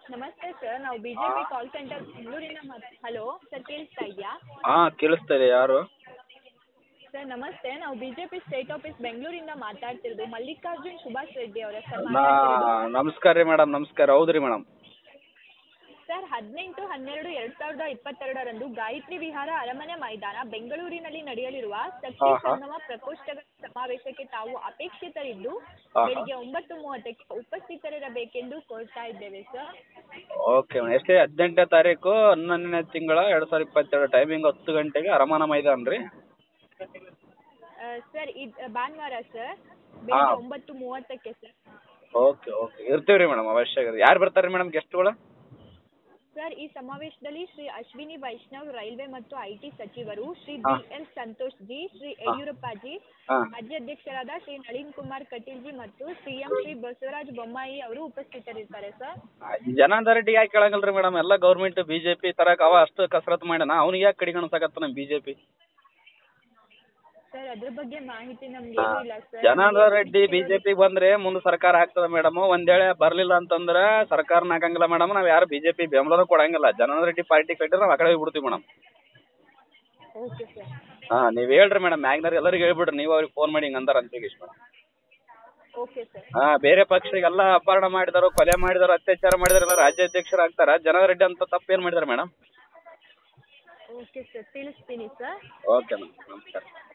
ನಮಸ್ತೆ ಸರ್ ನಾವು B J P call center ಬೆಂಗಳೂರಿಂದ ಮಾತು ಹಲೋ ಸರ್ ಕೇಳಿಸ್ತಾ ಇದೆಯಾ ಹಾಂ ಕೇಳಿಸ್ತಾ ಇದೆ ಯಾರು ಸರ್ ನಮಸ್ತೆ ನಾವು B J P state office ಬೆಂಗಳೂರಿಂದ ಮಾತಾಡ್ತಿರೋದು ಮಲ್ಲಿಕಾರ್ಜುನ್ ಸುಭಾಷ್ ರೆಡ್ಡಿ ಅವರ ಸರ್ ನಾ ಮಾತಾಡ್ತಿರೋದು ನಮಸ್ಕಾರ ರೀ ಮೇಡಮ್ ನಮಸ್ಕಾರ ಹೌದು ರೀ ಮೇಡಮ್ ಸರ್ ಹದಿನೆಂಟು ಹನ್ನೆರಡು ಎರಡು ಸಾವಿರದ ಇಪ್ಪತ್ತೆರಡರಂದು ಗಾಯತ್ರಿ ವಿಹಾರ ಅರಮನೆ ಮೈದಾನ ಬೆಂಗಳೂರಿನಲ್ಲಿ ನಡೆಯಲಿರುವ ಶಕ್ತಿ ಹಾ, ಹಾ. ಸಂಗಮ ಪ್ರಕೋಷ್ಠಗಳ ಸಮಾವೇಶಕ್ಕೆ ತಾವು ಅಪೇಕ್ಷಿತರಿದ್ದು ಹಾ, ಹಾ. ಬೆಳಿಗ್ಗೆ ಒಂಬತ್ತು ಮೂವತ್ತಕ್ಕೆ ಉಪಸ್ಥಿತರಿರಬೇಕೆಂದು ಕೋರ್ತಾ ಇದ್ದೇವೆ ಸರ್ ಓಕೆ ಮೇಡಮ್ ಎಷ್ಟೇ ಹದಿನೆಂಟನೇ ತಾರೀಕು ಹನ್ನೊಂದನೇ ತಿಂಗಳ ಎರಡು ಸಾವಿರದ ಇಪ್ಪತ್ತೆರಡು ಟೈಮಿಂಗ್ ಹತ್ತು ಗಂಟೆಗೆ ಅರಮಾನ ಮೈದಾನ ರೀ ಆ, ಸರ್ ಇದು ಭಾನುವಾರ ಸರ್ ಬೆಳಿಗ್ಗೆ ಹಾ. ಒಂಬತ್ತು ಮೂವತ್ತಕ್ಕೆ ಸರ್ ಓಕೆ ಓಕೆ ಇರ್ತೀವಿ ರೀ ಮೇಡಮ್ ಅವಶ್ಯ ಯಾರು ಬರ್ತಾರೆ ರೀ ಮೇಡಮ್ ಗೆಸ್ಟ್ಗಳು ಸರ್ ಈ ಸಮಾವೇಶದಲ್ಲಿ ಶ್ರೀ ಅಶ್ವಿನಿ ವೈಷ್ಣವ್ ರೈಲ್ವೆ ಮತ್ತು ಐಟಿ ಸಚಿವರು ಶ್ರೀ ಹಾ. ಬಿ ಎಲ್ ಸಂತೋಷ್ ಜಿ ಶ್ರೀ ಯಡಿಯೂರಪ್ಪಾಜಿ ಹಾಂ ಮಾಜಿ ಅಧ್ಯಕ್ಷರಾದ ಶ್ರೀ ನಳಿನ್ ಕುಮಾರ್ ಕಟೀಲ್ ಜಿ ಮತ್ತು ಸಿಎಂ ಶ್ರೀ ಬಸವರಾಜ ಬೊಮ್ಮಾಯಿ ಅವರು ಉಪಸ್ಥಿತರಿರ್ತಾರೆ ಸರ್ ಜನಾರ್ದನ್ ರೆಡ್ಡಿ ಯಾಕೆ ಕೇಳಂಗಿಲ್ಲ ರೀ ಮೇಡಮ್ ಎಲ್ಲ ಗೌರ್ಮೆಂಟ್ ಬಿ ಜೆ ಪಿ ತರಕ್ಕೆ ಅವ ಅಷ್ಟು ಕಸರತ್ತು ಮಾಡ್ಯಾನ ಅವ್ನಿಗೆ ಯಾಕೆ ಕಡಿಗಣಿಸಕತ್ತ ನಮ್ಮ ಬಿ ಜೆ ಪಿ ಸರ್ ಅದ್ರ ಬಗ್ಗೆ ಮಾಹಿತಿ ನಮ್ಗೆ ಏನೂ ಇಲ್ಲ ಸರ್ ಜನಾರ್ದನ್ ರೆಡ್ಡಿ ಬಿಜೆಪಿ ಬಂದ್ರೆ ಮುಂದೆ ಸರ್ಕಾರ ಆಗ್ತದ ಮೇಡಮ್ ಒಂದ್ ವೇಳೆ ಬರ್ಲಿಲ್ಲ ಅಂತಂದ್ರ ಸರ್ಕಾರನ ಆಗಂಗಿಲ್ಲ ಮೇಡಮ್ ನಾವ್ ಯಾರು ಬಿಜೆಪಿ ಬೆಂಬಲ ಕೊಡಂಗಿಲ್ಲ ಜನಾರ್ದನ್ ರೆಡ್ಡಿ ಪಾರ್ಟಿ ಕಟ್ಟಿದ್ರೆ ನಾವ್ ಆ ಕಡೆ ಹೋಗ್ಬಿಡ್ತೀವಿ ಮೇಡಮ್ ಓಕೆ ಸರ್ ಹಾ ನೀವ್ ಹೇಳ್ರಿ ಮೇಡಮ್ ಮ್ಯಾಗ್ನರ್ ಎಲ್ಲರಿಗೂ ಹೇಳ್ಬಿಡ್ರಿ ನೀವು ಅವ್ರಿಗೆ ಫೋನ್ ಮಾಡಿ ಹಿಂಗ್ ಅಂದಾರ ಅಂತ ಹೇಳಿ ಮೇಡಮ್ ಓಕೆ ಸರ್ ಹಾ ಬೇರೆ ಪಕ್ಷಗೆಲ್ಲ ಅಪಹರಣ ಮಾಡಿದಾರು ಕೊಲೆ ಮಾಡಿದಾರು ಅತ್ಯಾಚಾರ ಮಾಡಿದಾರೆ ಎಲ್ಲ ರಾಜ್ಯಾಧ್ಯಕ್ಷರು ಆಗ್ತಾರ ಜನಾರ್ದನ್ ರೆಡ್ಡಿ ಅಂತ ತಪ್ಪೇನ್ ಮಾಡಿದಾರೆ ಮೇಡಮ್ ಓಕೆ ಸರ್ ತಿಳಿಸ್ತೀನಿ ಸರ್ ಓಕೆ ಮೇಡಮ್ ನಮಸ್ಕಾರ